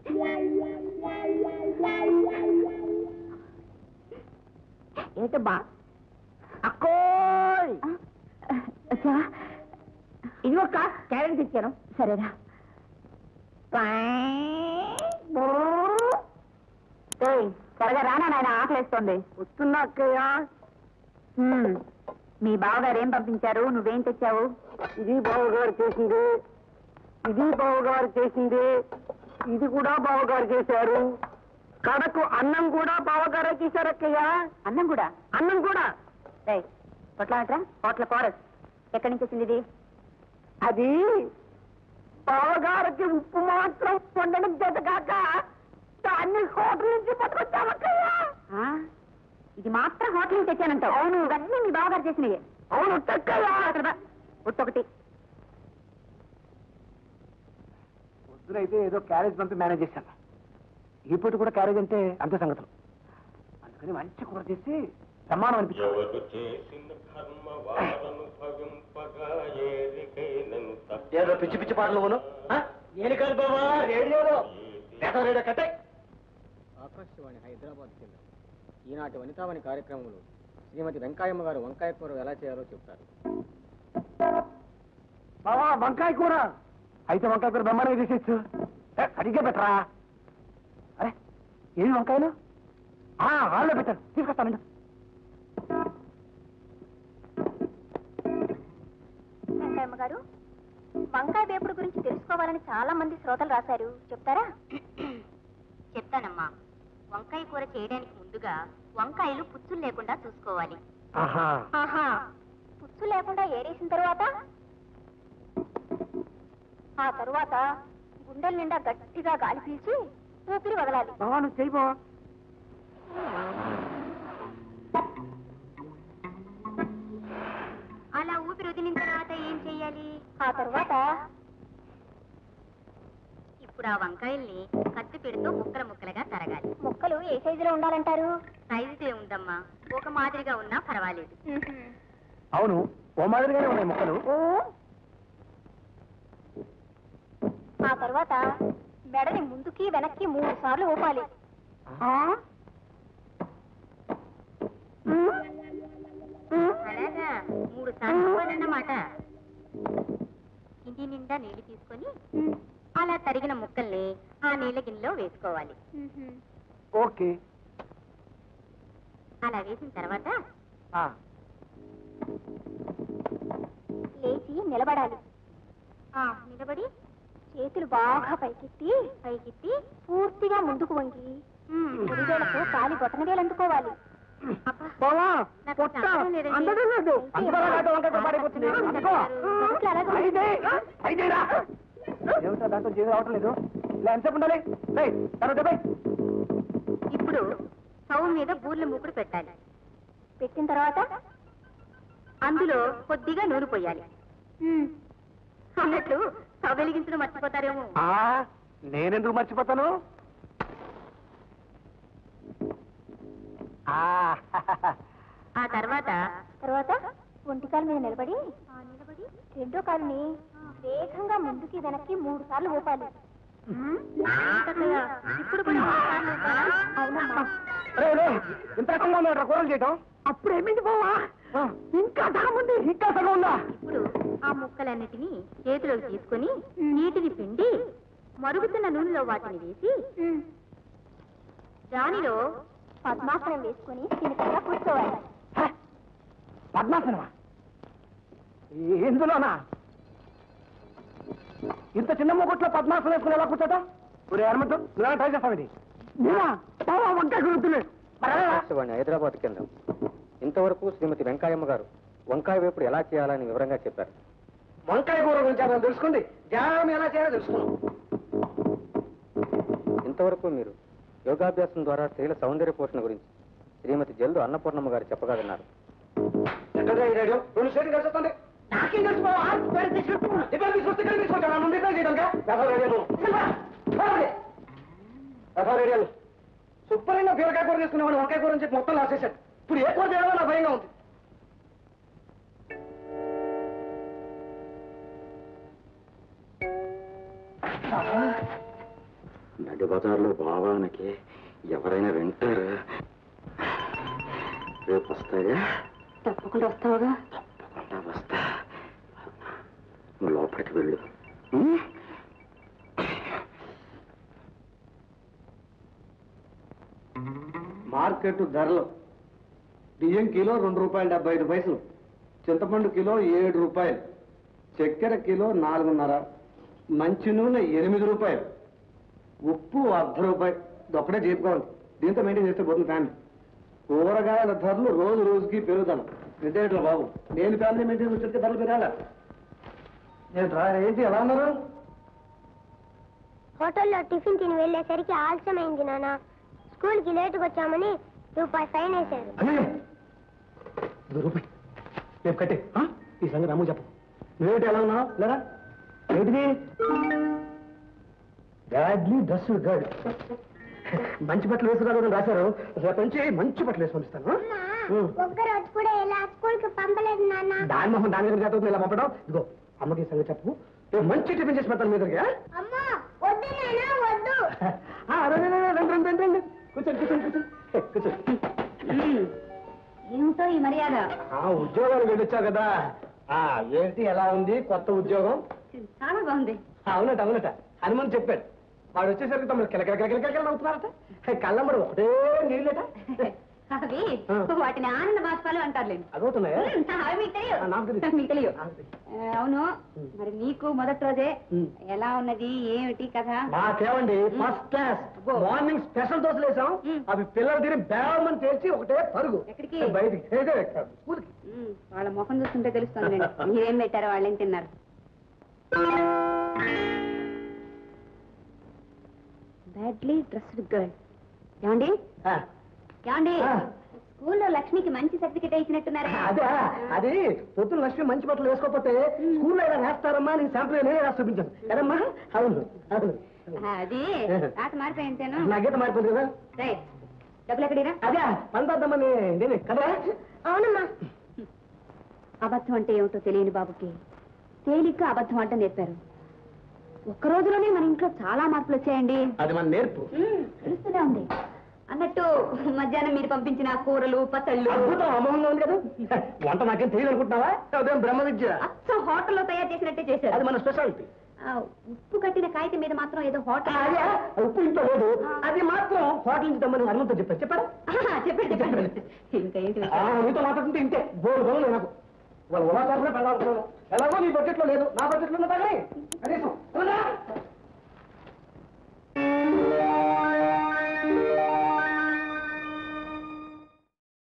ఏంటబ్బా అక్కోయ్ వచ్చావా ఇది ఒక క్యారెట్ తెచ్చాను సరేరా ఏయ్, త్వరగా రానా నాయన ఆకలేస్తోంది వస్తున్నా అక్కయ్య హ్మ్. మీ బావగారు ఏం పంపించారు నువ్వేం తెచ్చావు ఇది బావగారు చేసింది ఇది బావగారు చేసింది ఇది కూడా బావగారు చేశారు కడకు అన్నం కూడా బావగారే చేశారు అక్కయ్య అన్నం కూడా అన్నం కూడా ఏయ్, పొట్లాట్రా హోటల్ కోరస్ ఎక్కడి నుంచి వచ్చింది ఇది అది బావగారికి ఉప్పు మాత్రం వండడం చేత కాక దాన్ని హోటల్ నుంచి పట్టుకొచ్చామక్కయ్య ఆ? ఇది మాత్రం హోటల్ నుంచి తెచ్చానంటావు అవును ఇవన్నీ మీ బావగారు చేసినవి అవును తక్కయ్య ఒట్టొకటి పొద్దునైతే ఏదో క్యారేజ్ పంపి మేనేజ్ చేశాను ఈ పూట కూడా క్యారేజ్ అంటే అంతే సంగతులు అందుకని మంచి కూర చేసి సమానం అనిపించింది ఎవరు చేసిన కర్మ వారనుభవింపగా ఏరికైనంత ఏదో పిచ్చి పిచ్చి పాటలు పోను నేను కాదు బాబా రేడియోలో రేడియో కట్టే ఆకాశవాణి హైదరాబాద్ కేంద్రం ఈనాటి వనితావని కార్యక్రమంలో శ్రీమతి వెంకాయమ్మ గారు వంకాయ కూర ఎలా చేయాలో చెప్తారు బావా వంకాయ కూర అయితే వంకాయ కూర బ్రహ్మాండంగా చేసేచ్చు ఏ, సరిగ్గా పెట్టరా అరే ఏమి వంకాయలు ఆ, హాల్లో పెట్టాను తీసుకొస్తానండి వెంకయ్యమ్మ గారు వంకాయ వేపుడు గురించి తెలుసుకోవాలని చాలా మంది శ్రోతలు రాశారు చెప్తారా చెప్తానమ్మా వంకాయ కూర చేయడానికి ముందుగా వంకాయలు పుచ్చులు లేకుండా చూసుకోవాలి ఆహా ఆహా పుచ్చు లేకుండా ఏరేసిన తరువాత ఆ తరువాత గుండెల నిండా గట్టిగా గాలి పీల్చి ఊపిరి వదలాలి బావా నువ్వు చెయ్యి బావా అలా ఊపిరి వదిలిన తర్వాత ఏం చెయ్యాలి ఆ తర్వాత ఇప్పుడు ఆ వంకాయల్ని కత్తిపీడతో ముక్కలు ముక్కలుగా తరగాలి ముక్కలు ఏ సైజులో ఉండాలంటారు సైజుతో ఉందమ్మా ఒక మాదిరిగా ఉన్నా పర్వాలేదు అవును ఓ మాదిరిగానే ఉన్నాయి మొక్కలు ఆ తర్వాత మెడని ముందుకి వెనక్కి మూడు సార్లు ఊపాలి అలాగా మూడు సార్లు ఊపాలన్నమాట ఇంటి నిండా నీళ్లు తీసుకొని అలా తరిగిన ముక్కల్ని ఆ నీళ్ళ గిన్నెలో వేసుకోవాలి ఓకే అలా వేసిన తర్వాత ఆ, లేచి నిలబడాలి ఆ నిలబడి చేతులు బాగా పైకెత్తి పైకెత్తి పూర్తిగా ముందుకు వంగి పొడివేలతో కాలి బొట్టన వేలు అందుకోవాలి అబ్బా, బావా నాకు పొట్ట చంపడం లేదండి. అందడం లేదు అందరం అలాంటి వంకాయ కూర పాడైపోతుంది అందుకో చేతులు అలాగే అయితే అయితే రా ఏమిటా దాంట్లో జీవం రావటం లేదు ఇలా ఎంతసేపు ఉండాలి రేయ్, తర్వాత పోయి ఇప్పుడు స్టవ్ మీద బూర్ల మూకుడు పెట్టాలి పెట్టిన తర్వాత అందులో కొద్దిగా నూనె పోయాలి అన్నట్లు స్టవ్ వెలిగించడం మర్చిపోతారేమో ఆ, నేనెందుకు మర్చిపోతాను ఆ, ఆ తర్వాత తర్వాత ఒంటి కాలు మీద నిలబడి నిలబడి రెండో కాలుని వేగంగా ముందుకి వెనక్కి మూడు సార్లు ఊపాలి ఇప్పుడు కూడా మూడు సార్లు ఊపాలా? అవునమ్మా రేయ్, రేయ్, ఇంత రకంగా ఉన్నాడు కూరలు చేయటం అప్పుడు ఏమిటి పోవా ఇంకా సగం ఉంది ఇంకా సగం ఉందా ఇప్పుడు ఆ ముక్కలన్నిటినీ చేతిలోకి తీసుకొని నీటిని పిండి మరుగుతున్న నూనెలో వాటిని వేసి దానిలో పద్మాసనం వేసుకొని తినకుండా కూర్చోవాలి హ? పద్మాసనమా ఎందులోనా ఇంత చిన్న మొగట్లో పద్మాసనం వేసుకుని ఎలా కూర్చోటం ఇప్పుడు హనుమంతం నువ్వు ట్రై చేస్తావు ఇది నేనా బావా వంకాయ గుర్తులే ఆకాశవాణి హైదరాబాద్ కేంద్రం ఇంతవరకు శ్రీమతి వెంకాయమ్మ గారు వంకాయ వేపుడు ఎలా చేయాలని వివరంగా చెప్పారు వంకాయ కూర గురించి మనం తెలుసుకుంది జామ్ ఎలా చేయాలో తెలుసుకున్నాం ఇంతవరకు మీరు యోగాభ్యాసం ద్వారా స్త్రీల సౌందర్య పోషణ గురించి శ్రీమతి జల్దు అన్నపూర్ణమ్మ గారు చెప్పగా విన్నారు ఎక్కడ ఈ రేడియో రెండు స్టేట్లు కలిసి వస్తుంది నాకేం తెలుసు బావా పేరు తీసుకొచ్చు రిపేర్ తీసుకొస్తే కలిసి తీసుకొచ్చాను నన్ను రిపేర్ చేయడానికి రథ రేడియోలు రథ రేడియోలు శుభ్రంగా బీరకాయ కూర తీసుకునేవాడు వంకాయ కూర అని చెప్పి మొత్తం లాసేశాడు ఇప్పుడు ఏ కూర చేయడమో నా భయంగా ఉంది నడి బజార్లో బావానికి ఎవరైనా వింటారా రేపు వస్తాయా తప్పకుండా వస్తావుగా తప్పకుండా వస్తా నువ్వు లోపలికి వెళ్ళు మార్కెట్ ధరలు బియ్యం కిలో రెండు రూపాయలు డెబ్బై ఐదు పైసలు చింతపండు కిలో ఏడు రూపాయలు చక్కెర కిలో నాలుగున్నర మంచి నూనె ఎనిమిది రూపాయలు ఉప్పు అర్ధ రూపాయి ఒక్కడే చెప్పుకోవాలి దీంతో మెయింటైన్ చేస్తే పోతుంది ఫ్యామిలీ కూరగాయల ధరలు రోజు రోజుకి పెరుగుతాను నిజేట్లా బాబు నేను ఫ్యామిలీ మెయింటైన్ వచ్చేది ధరలు పెరగాల నేను రా ఏంటి ఎలా ఉన్నారు హోటల్లో టిఫిన్ తిని వెళ్ళేసరికి ఆలస్యమైంది నాన్న స్కూల్కి లేటుగా వచ్చామని రూపాయి ఫైన్ వేశారు అయ్యో ఇది రూపాయి రేపు కట్టే ఆ? ఈ సంగతి అమ్మ చెప్పు నువ్వేమిటి ఎలా ఉన్నావు లేరా ఏంటిది బ్యాడ్లీ డ్రెస్ గర్డ్ మంచి బట్టలు వేసుకురాదని రాశారు రేపు నుంచి మంచి బట్టలు వేసి పంపిస్తాను ఉం. ఒక్కరోజు కూడా ఇలా స్కూల్కి పంపలేదు నాన్న దాని మొహం దాని దగ్గర చేత ఇలా పంపడం ఇదిగో అమ్మకి ఈ సంగతి చెప్పు రేపు మంచి టిఫిన్ చేసి పెడతాను మీ దగ్గర అమ్మా వద్దు నాన్న వద్దు రండి రండి రండి రండి రండి కూర్చోండి కూర్చోండి కూర్చోండి ఏ, కూర్చోండి ఏమిటో ఈ మర్యాద ఆ ఉద్యోగానికి వెళ్ళొచ్చావు కదా ఆ ఏంటి ఎలా ఉంది కొత్త ఉద్యోగం చాలా బాగుంది అవునట అవునట హనుమాన్ చెప్పాడు వాడు వచ్చేసరికి తమరు కిలకిల కిలకిల కిలకిల నవ్వుతున్నారట కళ్ళమ్మడు ఒకటే నీళ్ళట అవి ఆ. వాటిని ఆనంద బాష్పాలు అంటారులేండి అదవుతున్నాయా అవి మీకు ఆ, నాకు తెలియదు తెలియదు. మీకు తెలియదు నాకు తెలియదు. ఆ, అవును మరి నీకు మొదటి రోజే ఉమ్. ఎలా ఉన్నది ఏమిటి కథ మాకేమండి ఫస్ట్ క్లాస్ అబ్బో. మార్నింగ్ స్పెషల్ దోశలు వేసాం ఉమ్. అవి పిల్లలు తిని బేమని తెలిసి ఒకటే పరుగు ఎక్కడికి? బయటికి ఏదో స్కూల్కి ఉమ్, వాళ్ళ ముఖం చూస్తుంటే తెలుస్తుంది మీరేం పెట్టారో వాళ్ళేం తిన్నారు బ్యాడ్లీ డ్రెస్డ్ గర్ల్ ఏమండి ఆ, ఏమండి ఆ. స్కూల్లో లక్ష్మికి మంచి సర్టిఫికేట్ ఇచ్చినట్టున్నారా అదే అది పొద్దున్న లక్ష్మి మంచి బట్టలు వేసుకోకపోతే స్కూల్లో ఇలా వేస్తారమ్మా నేను శాంపుల్ నేనే రాసి చూపించాను కదమ్మా అవును అవును అది రాత మారిపోయి అంతేను నా గీత మారిపోయింది కదా రైట్ డబ్బులు ఎక్కడిరా అదే పందాద్దమ్మని నేనే కదా అవునమ్మా అబద్ధం అంటే ఏమిటో తెలియని బాబుకి తేలిగ్గా అబద్ధం అంటే నేర్పారు ఒక్క రోజులోనే మన ఇంట్లో చాలా మార్పులు వచ్చాయండి అది మన నేర్పు మ్మ్, తెలుస్తూనే ఉంది అన్నట్టు మధ్యాహ్నం మీరు పంపించిన కూరలు పచ్చళ్ళు అద్భుతం అమోఘంగా ఉంది కదా వంట నాకేం తెలియదు అనుకుంటున్నావా అదేం బ్రహ్మ విద్య అచ్చం హోటల్లో తయారు చేసినట్టే చేశారు అది మన స్పెషాలిటీ ఆ, ఉప్పు కట్టిన కాగితం మీద మాత్రం ఏదో హోటల్ అదే ఉప్పు ఇంట్లో లేదు అది మాత్రం హోటల్ నుంచి తెమ్మని హనుమంతో చెప్పారు చెప్పారా ఆహా, చెప్పండి చెప్పండి ఇంకా ఏంటి ఆ, మీతో మాట్లాడుతుంటే ఇంతే బోరు బోరు నాకు వాళ్ళ ఉదాహరణ పెళ్ళాడుతున్నాను ఎలాగో నీ బడ్జెట్ లో లేదు నా బడ్జెట్ లో ఉన్నదా కానీ కనీసం అవునా?